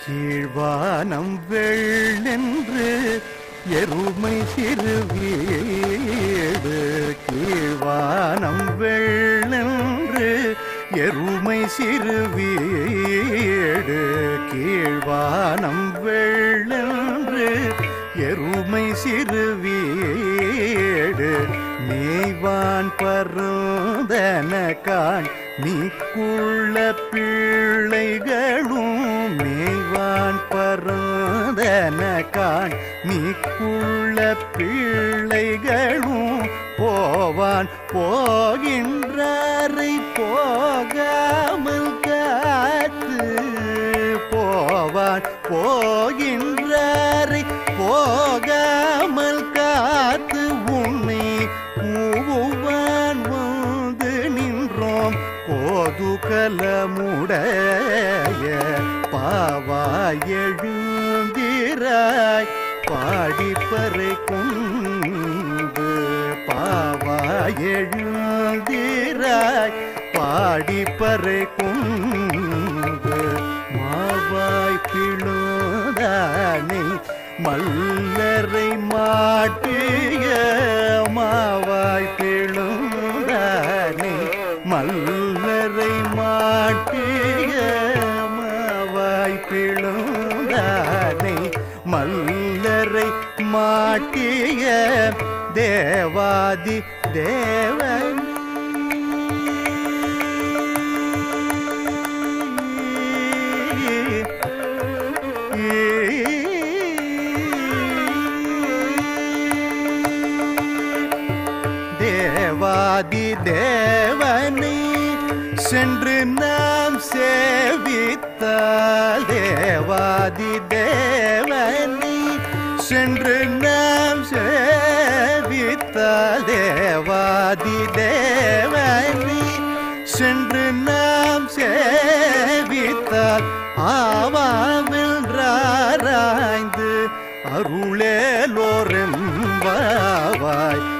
கீழ்வானம் வெள்ளென்று எருமை சிறு வீடு கீழ்வானம் வெள்ளென்று எருமை சிறு வீடு கீழ்வானம் வெள்ளென்று எருமை சிறு வீடு மேய்வான் பருந்தன கான் நீக்குள்ள பிள்ளைகளும் மேய்வான் பருந்தன கான் நீக்குள்ள பிள்ளைகளும் போவான் போகின்றாரை போகாமல் காத்து போவான் போகின்றாரை போகாமல் காத்து உன்னை கூவுவான் வந்து நின்றோம் கோதுகலமுடைய பாவாய் எழுந்திராய் பாடிப்பறை கொண்டு பாவாய் எழுந்திராய் பாடிப்பறை கொண்டு மாவாய் பிழுதானை மல்லரை மாட்டிய மாவாய் பிழுதானை மல்லரை மாட்டிய மாவாய் பிழுதானை மல்லரை மாட்டிய தேவாதி தேவன் தேவாதி தேவனை சென்று நாம் சேவித்தால் தேவாதி தேவனை சென்று நாம் சேவித்தால் தேவாதி தேவனை சென்று நாம் சேவித்தால் ஆவாவென்றாராய்ந்து அருளேலோரெம்பாவாய்